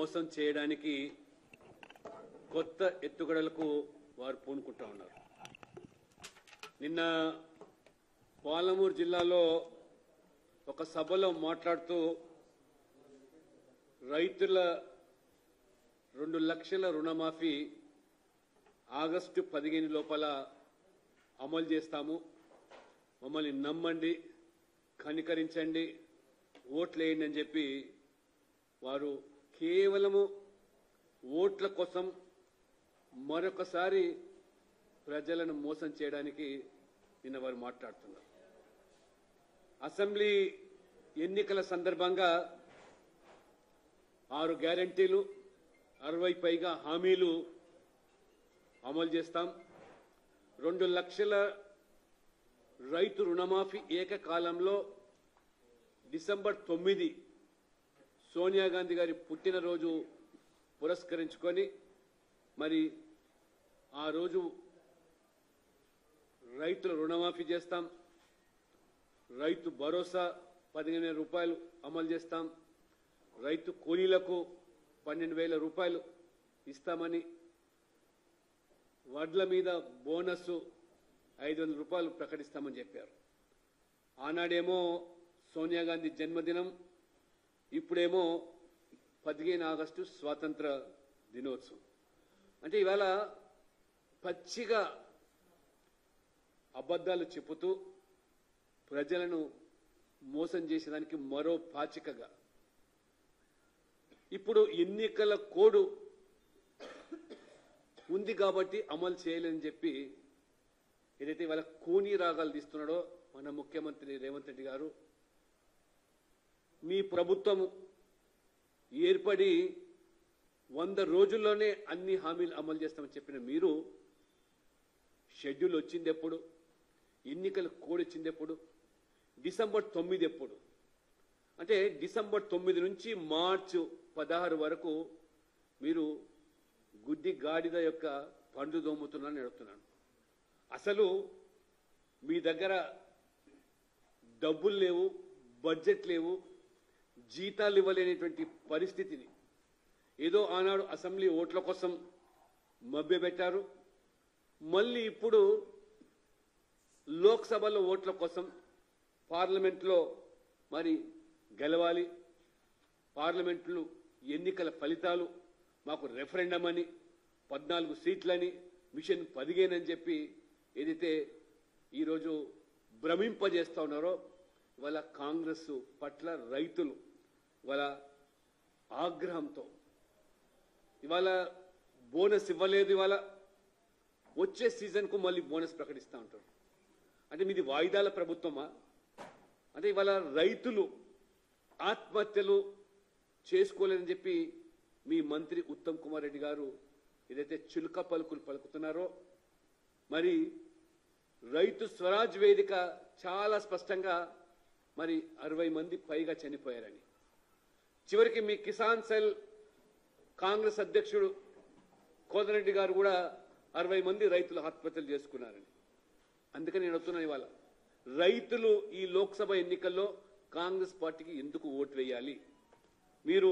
మోసం చేయడానికి కొత్త ఎత్తుగడలకు వారు పూనుకుంటా ఉన్నారు నిన్న పాలమూరు జిల్లాలో ఒక సభలో మాట్లాడుతూ రైతుల రెండు లక్షల రుణమాఫీ ఆగస్టు పదిహేను లోపల అమలు చేస్తాము మమ్మల్ని నమ్మండి కనికరించండి ఓట్లేయండి అని చెప్పి వారు కేవలము ఓట్ల కోసం మరొకసారి ప్రజలను మోసం చేయడానికి నిన్న వారు మాట్లాడుతున్నారు అసెంబ్లీ ఎన్నికల సందర్భంగా ఆరు గ్యారంటీలు అరవై పైగా హామీలు అమలు చేస్తాం రెండు లక్షల రైతు రుణమాఫీ ఏకకాలంలో డిసెంబర్ తొమ్మిది సోనియా గాంధీ గారి పుట్టినరోజు పురస్కరించుకొని మరి ఆ రోజు రైతుల రుణమాఫీ చేస్తాం రైతు భరోసా పదిహేను వేల రూపాయలు అమలు చేస్తాం రైతు కూలీలకు పన్నెండు వేల రూపాయలు ఇస్తామని వడ్ల మీద బోనస్ ఐదు వందల రూపాయలు ప్రకటిస్తామని చెప్పారు ఆనాడేమో సోనియా గాంధీ జన్మదినం ఇప్పుడేమో పదిహేను ఆగస్టు స్వాతంత్ర దినోత్సవం అంటే ఇవాళ పచ్చిగా అబద్ధాలు చెప్పుతూ ప్రజలను మోసం చేసేదానికి మరో పాచికగా ఇప్పుడు ఎన్నికల కోడ్ ఉంది కాబట్టి అమలు చేయలేని చెప్పి ఏదైతే ఇవాళ కూనీ రాగాలు తీస్తున్నాడో మన ముఖ్యమంత్రి రేవంత్ రెడ్డి గారు మీ ప్రభుత్వము ఏర్పడి వంద రోజుల్లోనే అన్ని హామీలు అమలు చేస్తామని చెప్పిన మీరు షెడ్యూల్ వచ్చింది ఎప్పుడు ఎన్నికల కోడ్ వచ్చింది ఎప్పుడు డిసెంబర్ తొమ్మిది ఎప్పుడు అంటే డిసెంబర్ తొమ్మిది నుంచి మార్చి పదహారు వరకు మీరు గుడ్డి గాడిద యొక్క పండు దోముతున్నారని అడుగుతున్నాను అసలు మీ దగ్గర డబ్బులు లేవు బడ్జెట్ లేవు జీతాలు ఇవ్వలేనటువంటి పరిస్థితిని ఏదో ఆనాడు అసెంబ్లీ ఓట్ల కోసం మభ్యపెట్టారు మళ్ళీ ఇప్పుడు లోక్సభలో ఓట్ల కోసం పార్లమెంట్లో మరి గెలవాలి పార్లమెంట్లు ఎన్నికల ఫలితాలు మాకు రెఫరెండం అని పద్నాలుగు సీట్లని మిషన్ పదిహేనని చెప్పి ఏదైతే ఈరోజు భ్రమింపజేస్తా ఉన్నారో ఇవాళ కాంగ్రెస్ పట్ల రైతులు ఇవాళ ఆగ్రహంతో ఇవాళ బోనస్ ఇవ్వలేదు ఇవాళ వచ్చే సీజన్కు మళ్ళీ బోనస్ ప్రకటిస్తూ ఉంటారు అంటే మీది వాయిదాల ప్రభుత్వమా అంటే ఇవాళ రైతులు ఆత్మహత్యలు చేసుకోలేదని చెప్పి మీ మంత్రి ఉత్తమ్ కుమార్ రెడ్డి గారు ఏదైతే చిలుక పలుకులు పలుకుతున్నారో మరి రైతు స్వరాజ్ వేదిక చాలా స్పష్టంగా మరి అరవై మంది పైగా చనిపోయారని చివరికి మీ కిసాన్ సెల్ కాంగ్రెస్ అధ్యక్షుడు కోదరెడ్డి గారు కూడా అరవై మంది రైతులు ఆత్మహత్యలు చేసుకున్నారని అందుకని నేను వస్తున్నాను ఇవాళ రైతులు ఈ లోక్సభ ఎన్నికల్లో కాంగ్రెస్ పార్టీకి ఎందుకు ఓటు వేయాలి మీరు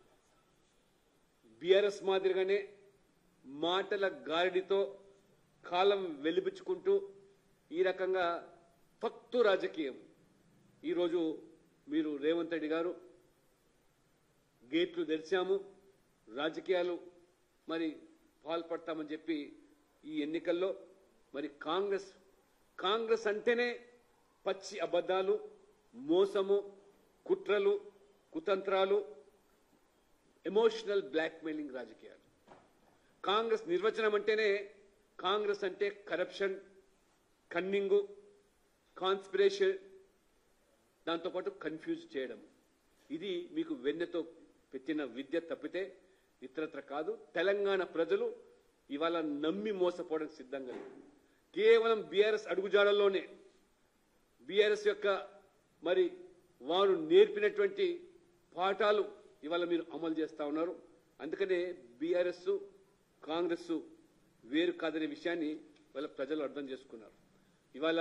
బీఆర్ఎస్ మాదిరిగానే మాటల గారడితో కాలం వెలిపించుకుంటూ ఈ రకంగా ఫక్తు రాజకీయం ఈరోజు మీరు రేవంత్ రెడ్డి గారు గేట్లు తెరిచాము రాజకీయాలు మరి పాల్పడతామని చెప్పి ఈ ఎన్నికల్లో మరి కాంగ్రెస్ కాంగ్రెస్ అంటేనే పచ్చి అబద్ధాలు మోసము కుట్రలు కుతంత్రాలు ఎమోషనల్ బ్లాక్మెయిలింగ్ రాజకీయాలు కాంగ్రెస్ నిర్వచనం అంటేనే కాంగ్రెస్ అంటే కరప్షన్ కన్నింగు కాన్స్పిరేషన్ దాంతోపాటు కన్ఫ్యూజ్ చేయడం ఇది మీకు వెన్నెతో పెట్టిన విద్య తప్పితే ఇతరత్ర కాదు తెలంగాణ ప్రజలు ఇవాళ నమ్మి మోసపోవడానికి సిద్ధంగా లేరు కేవలం బీఆర్ఎస్ అడుగుజాడల్లోనే బీఆర్ఎస్ యొక్క మరి వారు నేర్పినటువంటి పాఠాలు ఇవాళ మీరు అమలు చేస్తా ఉన్నారు అందుకనే బీఆర్ఎస్ కాంగ్రెస్ వేరు కాదనే విషయాన్ని ఇవాళ ప్రజలు అర్థం చేసుకున్నారు ఇవాళ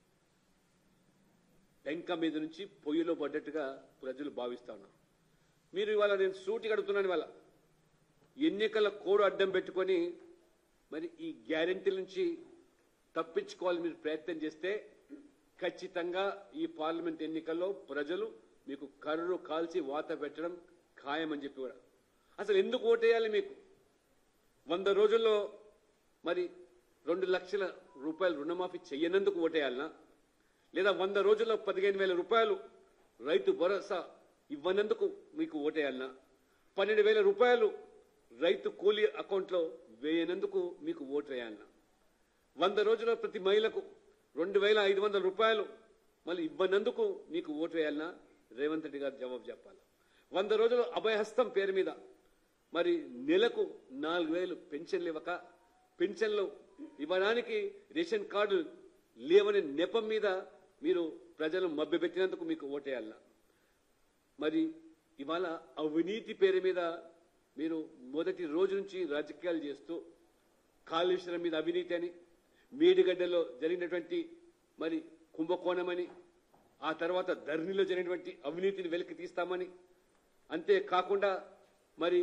టెంక మీద నుంచి పొయ్యిలో పడ్డట్టుగా ప్రజలు భావిస్తా ఉన్నారు మీరు ఇవాళ నేను సూటిగా అడుగుతున్నాను ఇవాళ ఎన్నికల కోడ్ అడ్డం పెట్టుకొని మరి ఈ గ్యారెంటీల నుంచి తప్పించుకోవాలని మీరు ప్రయత్నం చేస్తే ఖచ్చితంగా ఈ పార్లమెంట్ ఎన్నికల్లో ప్రజలు మీకు కర్రు కాల్చి వాత పెట్టడం ఖాయమని చెప్పి కూడా అసలు ఎందుకు ఓటేయాలి మీకు వంద రోజుల్లో మరి రెండు లక్షల రూపాయలు రుణమాఫీ చెయ్యనందుకు ఓటేయాలనా లేదా వంద రోజుల్లో పదిహేను వేల రూపాయలు రైతు భరోసా ఇవ్వనందుకు మీకు ఓటేయాలనా పన్నెండు వేల రూపాయలు రైతు కూలీ అకౌంట్లో వేయనందుకు మీకు ఓటు వేయాలనా వంద రోజుల్లో ప్రతి మహిళకు రెండు వేల ఐదు వందల రూపాయలు మళ్ళీ ఇవ్వనందుకు మీకు ఓటు వేయాలనా రేవంత్ రెడ్డి గారు జవాబు చెప్పాలి వంద రోజులు అభయహస్తం పేరు మీద మరి నెలకు నాలుగు వేలు పెన్షన్లు ఇవ్వక పెన్షన్లు ఇవ్వడానికి రేషన్ కార్డు లేవని నెపం మీద మీరు ప్రజలు మభ్యపెట్టినందుకు మీకు ఓటేయాలనా మరి ఇవాళ అవినీతి పేరు మీద మీరు మొదటి రోజు నుంచి రాజకీయాలు చేస్తూ కాళేశ్వరం మీద అవినీతి అని మేడిగడ్డలో జరిగినటువంటి మరి కుంభకోణమని ఆ తర్వాత ధరణిలో జరిగినటువంటి అవినీతిని వెలికి తీస్తామని అంతేకాకుండా మరి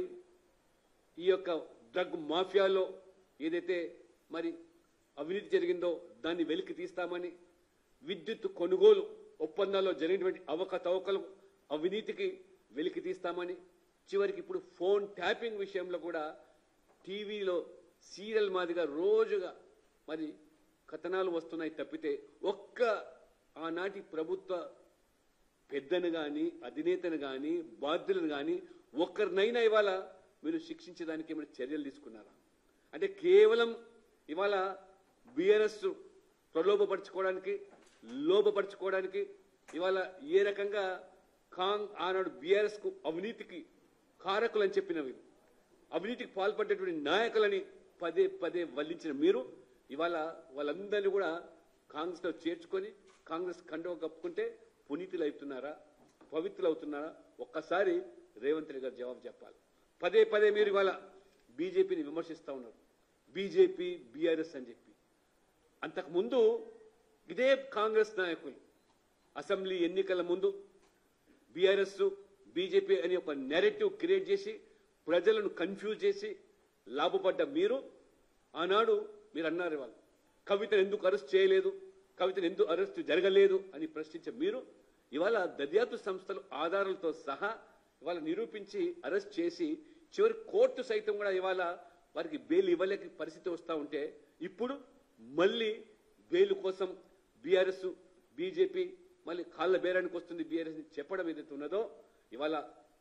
ఈ యొక్క డ్రగ్ మాఫియాలో ఏదైతే మరి అవినీతి జరిగిందో దాన్ని వెలికి తీస్తామని విద్యుత్ కొనుగోలు ఒప్పందాల్లో జరిగినటువంటి అవకతవకలు అవినీతికి వెలికి తీస్తామని చివరికి ఇప్పుడు ఫోన్ ట్యాపింగ్ విషయంలో కూడా టీవీలో సీరియల్ మాదిగా రోజుగా మరి కథనాలు వస్తున్నాయి తప్పితే ఒక్క ఆనాటి ప్రభుత్వ పెద్దను గాని అధినేతను గాని బాధ్యులను గాని ఒక్కరినైనా ఇవాళ మీరు శిక్షించడానికి ఏమైనా చర్యలు తీసుకున్నారా అంటే కేవలం ఇవాళ బీఆర్ఎస్ ప్రలోభపరచుకోవడానికి లోపపరచుకోవడానికి ఇవాళ ఏ రకంగా కాంగ్ ఆనాడు బీఆర్ఎస్ కు అవినీతికి కారకులని చెప్పినవి అవినీతికి పాల్పడ్డటువంటి నాయకులని పదే పదే వల్లించిన మీరు ఇవాళ వాళ్ళందరినీ కూడా కాంగ్రెస్ లో చేర్చుకొని కాంగ్రెస్ కండువ కప్పుకుంటే పునీతులు అవుతున్నారా పవిత్రులు అవుతున్నారా ఒక్కసారి రేవంత్ రెడ్డి గారు జవాబు చెప్పాలి పదే పదే మీరు ఇవాళ బీజేపీని విమర్శిస్తా ఉన్నారు బీజేపీ బీఆర్ఎస్ అని చెప్పి అంతకుముందు ఇదే కాంగ్రెస్ నాయకులు అసెంబ్లీ ఎన్నికల ముందు బీఆర్ఎస్ బీజేపీ అని ఒక నెరేటివ్ క్రియేట్ చేసి ప్రజలను కన్ఫ్యూజ్ చేసి లాభపడ్డ మీరు ఆనాడు మీరు అన్నారు వాళ్ళు కవితను ఎందుకు అరెస్ట్ చేయలేదు కవితను ఎందుకు అరెస్ట్ జరగలేదు అని ప్రశ్నించే మీరు ఇవాళ దర్యాప్తు సంస్థలు ఆధారాలతో సహా ఇవాళ నిరూపించి అరెస్ట్ చేసి చివరి కోర్టు సైతం కూడా ఇవాళ వారికి బెయిల్ ఇవ్వలేక పరిస్థితి వస్తూ ఉంటే ఇప్పుడు మళ్ళీ బెయిల్ కోసం బీఆర్ఎస్ బీజేపీ మళ్ళీ కాళ్ళ బేరానికి వస్తుంది బీఆర్ఎస్ చెప్పడం ఏదైతే ఉన్నదో ఇవాళ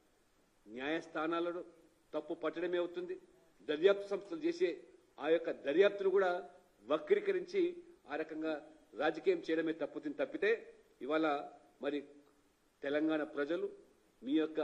న్యాయస్థానాలను తప్పు పట్టడమే అవుతుంది దర్యాప్తు సంస్థలు చేసే ఆ యొక్క దర్యాప్తును కూడా వక్రీకరించి ఆ రకంగా రాజకీయం చేయడమే తప్పుతుంది తప్పితే ఇవాళ మరి తెలంగాణ ప్రజలు మీ యొక్క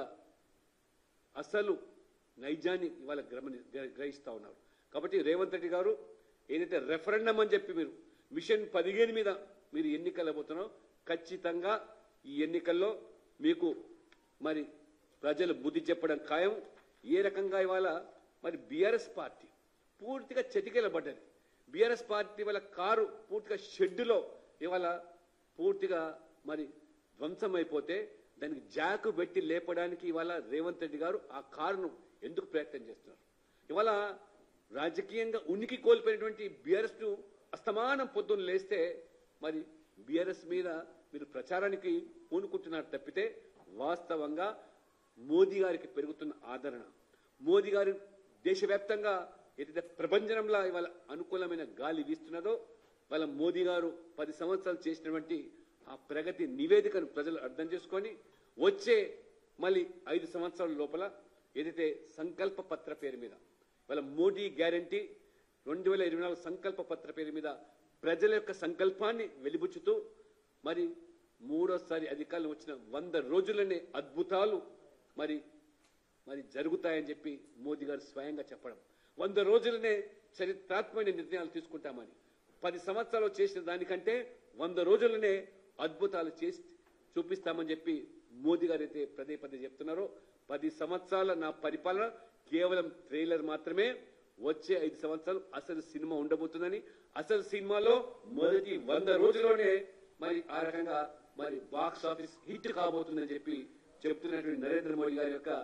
అసలు నైజాన్ని ఇవాళ గ్రమని గ్ర- గ్రహిస్తా ఉన్నారు కాబట్టి రేవంత్ రెడ్డి గారు ఏదైతే రెఫరెండం అని చెప్పి మీరు మిషన్ పదిహేను మీద మీరు ఎన్నికలు పోతున్నారో ఖచ్చితంగా ఈ ఎన్నికల్లో మీకు మరి ప్రజలు బుద్ధి చెప్పడం ఖాయం ఏ రకంగా ఇవాళ మరి బీఆర్ఎస్ పార్టీ పూర్తిగా చతికిలబడ్డది బీఆర్ఎస్ పార్టీ వాళ్ళ కారు పూర్తిగా షెడ్డులో ఇవాళ పూర్తిగా మరి ధ్వంసం అయిపోతే దానికి జాకు పెట్టి లేపడానికి ఇవాళ రేవంత్ రెడ్డి గారు ఆ కారును ఎందుకు ప్రయత్నం చేస్తున్నారు ఇవాళ రాజకీయంగా ఉనికి కోల్పోయినటువంటి బీఆర్ఎస్ ను అస్తమానం పొద్దున్న లేస్తే మరి బీఆర్ఎస్ మీద మీరు ప్రచారానికి పూనుకుంటున్నారు తప్పితే వాస్తవంగా మోదీ గారికి పెరుగుతున్న ఆదరణ మోదీ గారు దేశవ్యాప్తంగా ఏదైతే ప్రభంజనంలా ఇవాళ అనుకూలమైన గాలి వీస్తున్నదో వాళ్ళ మోదీ గారు పది సంవత్సరాలు చేసినటువంటి ఆ ప్రగతి నివేదికను ప్రజలు అర్థం చేసుకొని వచ్చే మళ్ళీ ఐదు సంవత్సరాల లోపల ఏదైతే సంకల్ప పత్ర పేరు మీద వాళ్ళ మోడీ గ్యారంటీ రెండు వేల ఇరవై నాలుగు సంకల్ప పత్ర పేరు మీద ప్రజల యొక్క సంకల్పాన్ని వెలిబుచ్చుతూ మరి మూడోసారి అధికారులు వచ్చిన వంద రోజులనే అద్భుతాలు మరి మరి జరుగుతాయని చెప్పి మోదీ గారు స్వయంగా చెప్పడం వంద రోజులనే చరిత్రాత్మక నిర్ణయాలు తీసుకుంటామని పది సంవత్సరాలు చేసిన దానికంటే వంద రోజులనే అద్భుతాలు చేసి చూపిస్తామని చెప్పి మోదీ గారు అయితే పదే పదే చెప్తున్నారో పది సంవత్సరాల నా పరిపాలన కేవలం ట్రైలర్ మాత్రమే వచ్చే ఐదు సంవత్సరాలు అసలు సినిమా ఉండబోతుందని అసలు సినిమాలో మొదటి వంద రోజుల్లోనే మరి ఆ రకంగా మరి బాక్స్ ఆఫీస్ హిట్ కాబోతుందని చెప్పి చెప్తున్నటువంటి నరేంద్ర మోడీ గారి యొక్క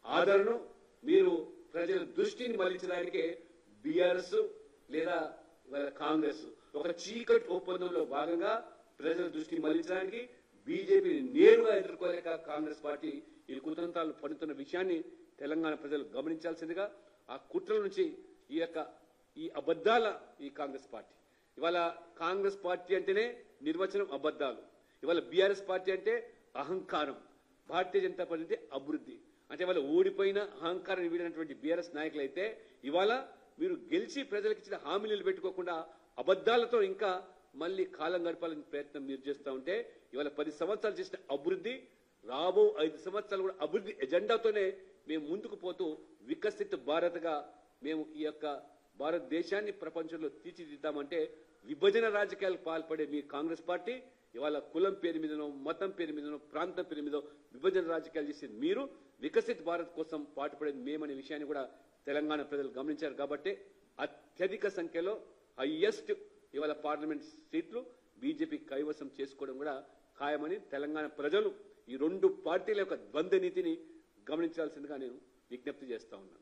ఆదరణ మీరు ప్రజల దృష్టిని మళ్లించడానికి బీఆర్ఎస్ లేదా ఇవాళ కాంగ్రెస్ ఒక చీకటి ఒప్పందంలో భాగంగా ప్రజల దృష్టిని మళ్లించడానికి బీజేపీని నేరుగా ఎదుర్కోలేక కాంగ్రెస్ పార్టీ ఈ కుతంత్రాలు పడుతున్న విషయాన్ని తెలంగాణ ప్రజలు గమనించాల్సిందిగా ఆ కుట్రల నుంచి ఈ యొక్క ఈ అబద్ధాల ఈ కాంగ్రెస్ పార్టీ ఇవాళ కాంగ్రెస్ పార్టీ అంటేనే నిర్వచనం అబద్ధాలు ఇవాళ బీఆర్ఎస్ పార్టీ అంటే అహంకారం భారతీయ జనతా పార్టీ అంటే అభివృద్ధి అంటే ఇవాళ ఓడిపోయిన అహంకారం వీడినటువంటి బీఆర్ఎస్ నాయకులు అయితే ఇవాళ మీరు గెలిచి ప్రజలకు ఇచ్చిన హామీలు పెట్టుకోకుండా అబద్ధాలతో ఇంకా మళ్ళీ కాలం గడపాలని ప్రయత్నం మీరు చేస్తూ ఉంటే ఇవాళ పది సంవత్సరాలు చేసిన అభివృద్ధి రాబో ఐదు సంవత్సరాలు కూడా అభివృద్ధి ఎజెండాతోనే మేము ముందుకు పోతూ వికసిత భారత్గా మేము ఈ యొక్క భారతదేశాన్ని ప్రపంచంలో తీర్చిదిద్దామంటే విభజన రాజకీయాలకు పాల్పడే మీ కాంగ్రెస్ పార్టీ ఇవాళ కులం పేరు మీదనో మతం పేరు మీదనో ప్రాంతం పేరు మీదో విభజన రాజకీయాలు చేసే మీరు వికసిత్ భారత్ కోసం పాటుపడేది మేమనే విషయాన్ని కూడా తెలంగాణ ప్రజలు గమనించారు కాబట్టి అత్యధిక సంఖ్యలో హయ్యెస్ట్ ఇవాళ పార్లమెంట్ సీట్లు బీజేపీ కైవసం చేసుకోవడం కూడా ఖాయమని తెలంగాణ ప్రజలు ఈ రెండు పార్టీల యొక్క ద్వంద్వ నీతిని గమనించాల్సిందిగా నేను విజ్ఞప్తి చేస్తా ఉన్నాను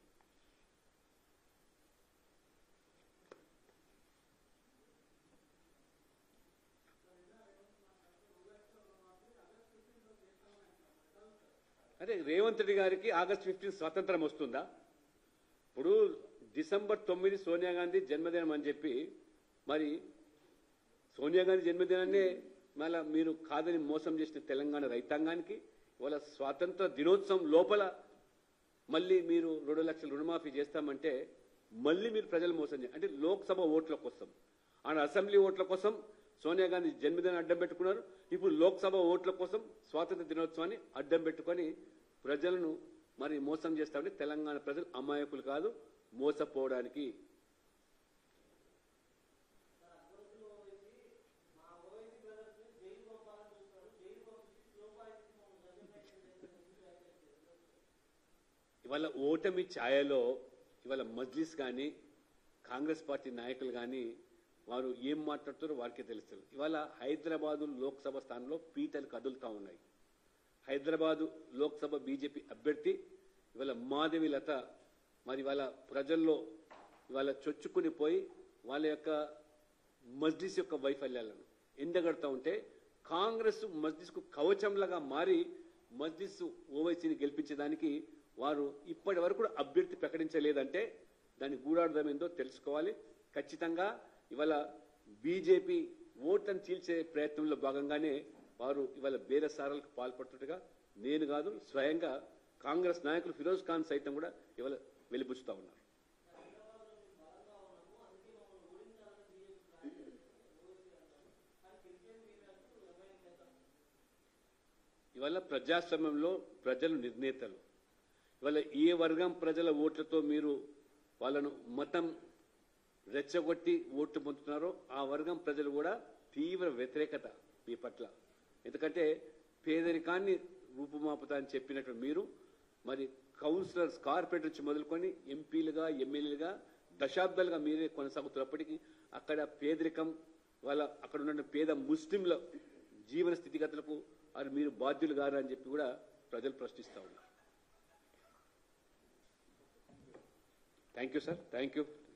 అదే రేవంత్ రెడ్డి గారికి ఆగస్ట్ ఫిఫ్టీన్ స్వాతంత్రం వస్తుందా ఇప్పుడు డిసెంబర్ తొమ్మిది సోనియా గాంధీ జన్మదినం అని చెప్పి మరి సోనియా గాంధీ జన్మదినాన్ని మళ్ళా మీరు కాదని మోసం చేసిన తెలంగాణ రైతాంగానికి ఇవాళ స్వాతంత్ర దినోత్సవం లోపల మళ్ళీ మీరు రెండు లక్షల రుణమాఫీ చేస్తామంటే మళ్ళీ మీరు ప్రజలు మోసం చేయాలి అంటే లోక్సభ ఓట్ల కోసం ఆడ అసెంబ్లీ ఓట్ల కోసం సోనియా గాంధీ జన్మదినం అడ్డం పెట్టుకున్నారు ఇప్పుడు లోక్సభ ఓట్ల కోసం స్వాతంత్ర దినోత్సవాన్ని అడ్డం పెట్టుకొని ప్రజలను మరి మోసం చేస్తామంటే తెలంగాణ ప్రజలు అమాయకులు కాదు మోసపోవడానికి ఇవాళ ఓటమి ఛాయలో ఇవాళ మజ్లిస్ కానీ కాంగ్రెస్ పార్టీ నాయకులు కానీ వారు ఏం మాట్లాడుతారో వారికే తెలుస్తుంది ఇవాళ హైదరాబాదు లోక్సభ స్థానంలో పీటలు కదులుతా ఉన్నాయి హైదరాబాదు లోక్సభ బీజేపీ అభ్యర్థి ఇవాళ మాధవి లత మరి ఇవాళ ప్రజల్లో ఇవాళ చొచ్చుకుని పోయి వాళ్ళ యొక్క మజ్లిస్ యొక్క వైఫల్యాలను ఎండగడతా ఉంటే కాంగ్రెస్ మజ్లిస్కు కవచంలాగా మారి మజ్లిస్ ఓవైసీని గెలిపించడానికి వారు ఇప్పటి వరకు కూడా అభ్యర్థి ప్రకటించలేదంటే దాని గూఢార్థం ఏందో తెలుసుకోవాలి ఖచ్చితంగా ఇవాళ బీజేపీ ఓట్లను చీల్చే ప్రయత్నంలో భాగంగానే వారు ఇవాళ బేరసారాలకు పాల్పడుతుండగా నేను కాదు స్వయంగా కాంగ్రెస్ నాయకులు ఫిరోజ్ ఖాన్ సైతం కూడా ఇవాళ వెలిపుచ్చుతా ఉన్నారు ఇవాళ ప్రజాస్వామ్యంలో ప్రజలు నిర్ణేతలు ఇవాళ ఏ వర్గం ప్రజల ఓట్లతో మీరు వాళ్ళను మతం రెచ్చగొట్టి ఓట్లు పొందుతున్నారో ఆ వర్గం ప్రజలు కూడా తీవ్ర వ్యతిరేకత మీ పట్ల ఎందుకంటే పేదరికాన్ని రూపుమాపుతా అని చెప్పినట్టు మీరు మరి కౌన్సిలర్స్ కార్పొరేట్ నుంచి మొదలుకొని ఎంపీలుగా ఎమ్మెల్యేలుగా దశాబ్దాలుగా మీరే కొనసాగుతున్నప్పటికీ అక్కడ పేదరికం వాళ్ళ అక్కడ ఉన్న పేద ముస్లింల జీవన స్థితిగతులకు అది మీరు బాధ్యులు గారు అని చెప్పి కూడా ప్రజలు ప్రశ్నిస్తూ ఉన్నారు thank you sir thank you